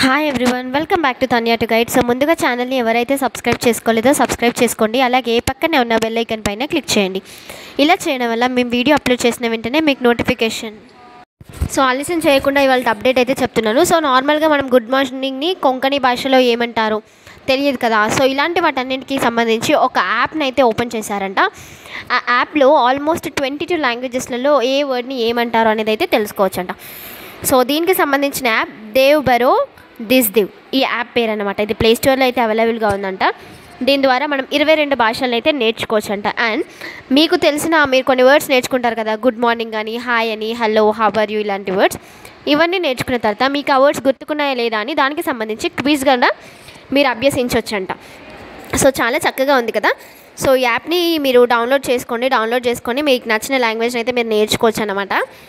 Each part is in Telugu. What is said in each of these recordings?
hi everyone welcome back to Tanya to guide so ముందుగా ఛానల్ని ఎవరైతే సబ్స్క్రైబ్ చేసుకోలేదో సబ్స్క్రైబ్ చేసుకోండి అలాగే పక్కనే ఉన్న బెల్ ఐకన్ పైన క్లిక్ చేయండి ఇలా చేయడం వల్ల మేము వీడియో అప్లోడ్ చేసిన వెంటనే మీకు నోటిఫికేషన్ సో ఆలస్యం చేయకుండా ఇవాళ అప్డేట్ అయితే చెప్తున్నాను సో నార్మల్గా మనం గుడ్ మార్నింగ్ని కొంకణి భాషలో ఏమంటారు తెలియదు కదా సో ఇలాంటి వాటన్నింటికి సంబంధించి ఒక యాప్ని అయితే ఓపెన్ చేశారంట ఆ యాప్లో ఆల్మోస్ట్ ట్వంటీ టూ లాంగ్వేజెస్లలో ఏ వర్డ్ని ఏమంటారు అనేది అయితే తెలుసుకోవచ్చంట సో దీనికి సంబంధించిన యాప్ దేవ్ బరో దిస్ దివ్ ఈ యాప్ పేరు అనమాట ఇది ప్లే స్టోర్లో అయితే అవైలబుల్గా ఉందంట దీని ద్వారా మనం ఇరవై రెండు భాషలను అయితే నేర్చుకోవచ్చు అంట అండ్ మీకు తెలిసిన మీరు కొన్ని వర్డ్స్ నేర్చుకుంటారు కదా గుడ్ మార్నింగ్ అని హాయ్ అని హలో హవర్ యూ ఇలాంటి వర్డ్స్ ఇవన్నీ నేర్చుకున్న తర్వాత మీకు ఆ వర్డ్స్ గుర్తుకున్నాయా లేదా అని దానికి సంబంధించి క్విజ్ కూడా మీరు అభ్యసించవచ్చంట సో చాలా చక్కగా ఉంది కదా సో ఈ యాప్ని మీరు డౌన్లోడ్ చేసుకోండి డౌన్లోడ్ చేసుకొని మీకు నచ్చిన లాంగ్వేజ్ని అయితే మీరు నేర్చుకోవచ్చు అనమాట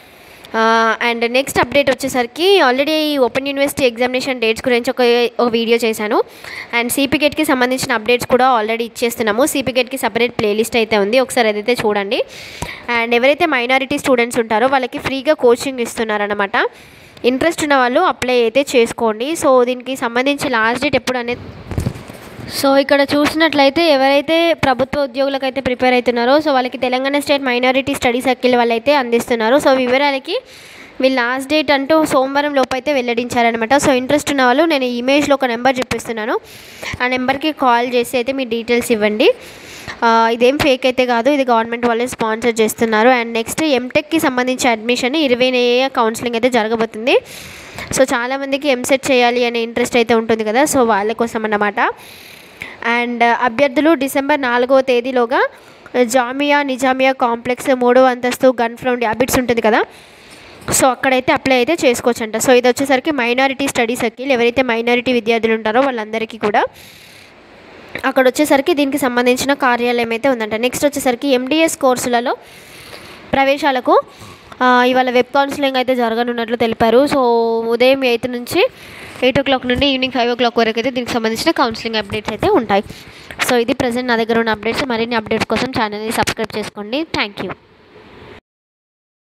అండ్ నెక్స్ట్ అప్డేట్ వచ్చేసరికి already open university examination dates గురించి ఒక ఒక వీడియో చేశాను అండ్ సిపిగేట్కి సంబంధించిన అప్డేట్స్ కూడా ఆల్రెడీ ఇచ్చేస్తున్నాము సిపిగేట్కి సపరేట్ ప్లేలిస్ట్ అయితే ఉంది ఒకసారి అదైతే చూడండి అండ్ ఎవరైతే మైనారిటీ స్టూడెంట్స్ ఉంటారో వాళ్ళకి ఫ్రీగా కోచింగ్ ఇస్తున్నారనమాట ఇంట్రెస్ట్ ఉన్న వాళ్ళు అప్లై అయితే చేసుకోండి సో దీనికి సంబంధించి లాస్ట్ డేట్ ఎప్పుడు అనేది సో ఇక్కడ చూసినట్లయితే ఎవరైతే ప్రభుత్వ ఉద్యోగులకైతే ప్రిపేర్ అవుతున్నారో సో వాళ్ళకి Telangana state minority study circle వాళ్ళైతే అందిస్తున్నారు సో వివరాలకి వీళ్ళు లాస్ట్ డేట్ అంటూ సోమవారం లోపు అయితే వెల్లడించారనమాట సో ఇంట్రెస్ట్ ఉన్న వాళ్ళు నేను ఇమేజ్లో ఒక నెంబర్ చూపిస్తున్నాను ఆ నెంబర్కి కాల్ చేసి అయితే మీ డీటెయిల్స్ ఇవ్వండి ఆ, ఇదేం ఫేక్ అయితే కాదు ఇది గవర్నమెంట్ వాళ్ళే స్పాన్సర్ చేస్తున్నారు అండ్ నెక్స్ట్ ఎంటెక్కి సంబంధించి అడ్మిషన్ ఇరవై కౌన్సిలింగ్ అయితే జరగబోతుంది సో చాలామందికి ఎంసెట్ చేయాలి అనే ఇంట్రెస్ట్ అయితే ఉంటుంది కదా సో వాళ్ళ కోసం అన్నమాట అండ్ అభ్యర్థులు డిసెంబర్ నాలుగవ తేదీలోగా జామియా నిజామియా కాంప్లెక్స్ మూడవ అంతస్తు గన్ ఫ్రౌండ్ హ్యాబిట్స్ ఉంటుంది కదా సో అక్కడైతే అప్లై అయితే చేసుకోవచ్చంట సో ఇది వచ్చేసరికి మైనారిటీ స్టడీ సర్కిల్ ఎవరైతే మైనారిటీ విద్యార్థులు ఉంటారో వాళ్ళందరికీ కూడా అక్కడ వచ్చేసరికి దీనికి సంబంధించిన కార్యాలయం అయితే ఉందంట నెక్స్ట్ వచ్చేసరికి ఎండిఎస్ కోర్సులలో ప్రవేశాలకు ఆ, ఇవాళ వెబ్ కౌన్సిలింగ్ అయితే జరగనున్నట్లు తెలిపారు సో ఉదయం ఎయిత్ నుంచి ఎయిట్ ఓ క్లాక్ నుండి ఈవినింగ్ ఫైవ్ ఓ క్లాక్ వరకు అయితే దీనికి సంబంధించిన కౌన్సిలింగ్ అప్డేట్స్ అయితే ఉంటాయి సో ఇది ప్రజెంట్ నా దగ్గర ఉన్న అప్డేట్స్ మరిన్ని అప్డేట్స్ కోసం ఛానల్ని సబ్స్క్రైబ్ చేసుకోండి థ్యాంక్ యూ